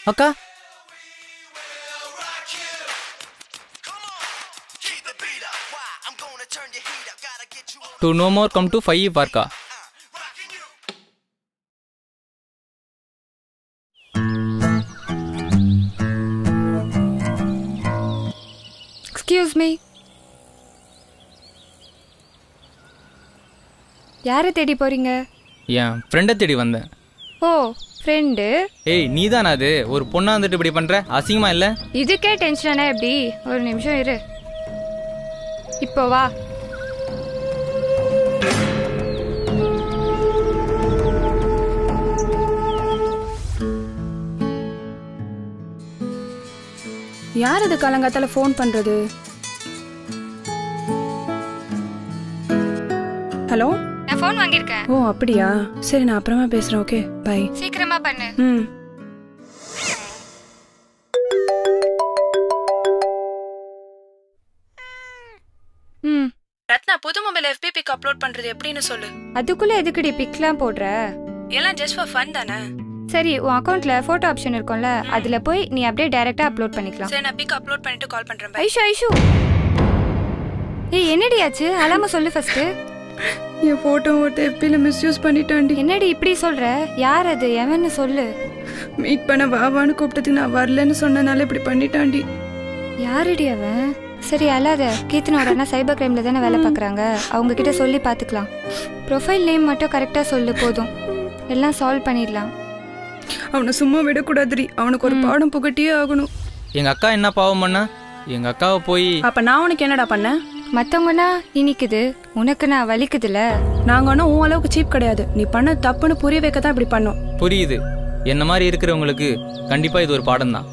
அக்கா to no more come to five பார்க்கா excuse me யாரை தேடி போறீங்க என் ஃப்ரெண்டை தேடி வந்தேன் ஓ ஃப்ரெண்டு ஏய் நீ அது ஒரு பொண்ணா வந்துட்டு இப்படி பண்ற அசிங்கமா இல்ல இதுக்கே டென்ஷனா எப்படி ஒரு நிமிஷம் இரு இப்போ வா யார் அது காலங்காத்தால ஃபோன் பண்றது ஹலோ நான் ஃபோன் வாங்கியிருக்கேன் ஓ அப்படியா சரி நான் அப்புறமா பேசுறேன் ஓகே பை சீக்கிரமா பண்ணு ம் ம் ரத்னா புது மொபைல் எஃபிபிக்கு அப்லோட் பண்றது எப்படின்னு சொல்லு அதுக்குள்ள எதுக்குடி பிக்லாம் போடுற எல்லாம் ஜஸ்ட் ஃபார் ஃபன் தானே சரி உன் அக்கௌண்ட்ல போட்டோ ஆப்ஷன் இருக்கும்ல அதுல போய் நீ அப்படியே டைரக்டா அப்லோட் பண்ணிக்கலாம் சரி நான் பிக் அப்லோட் பண்ணிட்டு கால் பண்றேன் பை ஐஷு ஐஷு ஏய் என்னடி ஆச்சு அலாம சொல்லு ஃபர்ஸ்ட் என் போட்டோ ஒருத்த எஃபில மிஸ்யூஸ் பண்ணிட்டாண்டி என்னடி இப்படி சொல்ற யார் அது எவன்னு சொல்லு மீட் பண்ண வாவான்னு கூப்பிட்டதுக்கு நான் வரலன்னு சொன்னனால இப்படி பண்ணிட்டாண்டி யாருடி அவன் சரி அல்லாத கீர்த்தனோட அண்ணா சைபர் கிரைம்ல தானே வேலை பார்க்குறாங்க அவங்க கிட்ட சொல்லி பார்த்துக்கலாம் ப்ரொஃபைல் நேம் மட்டும் கரெக்டாக சொல்லு போதும் எல்லாம் சால்வ் பண்ணிடலாம் அவனை சும்மா விடக்கூடாதுரி அவனுக்கு ஒரு பாடம் புகட்டியே ஆகணும் எங்க அக்கா என்ன பாவம் பண்ணா எங்க அக்காவை போய் அப்ப நான் உனக்கு என்னடா பண்ணேன் மற்றவங்கன்னா இனிக்குது உனக்கு நான் வலிக்குதுல நாங்க ஒன்றும் உன் அளவுக்கு சீப் கிடையாது நீ பண்ண தப்புன்னு புரிய வைக்க தான் இப்படி பண்ணோம் புரியுது என்ன மாதிரி இருக்கிறவங்களுக்கு கண்டிப்பா இது ஒரு பாடம் தான்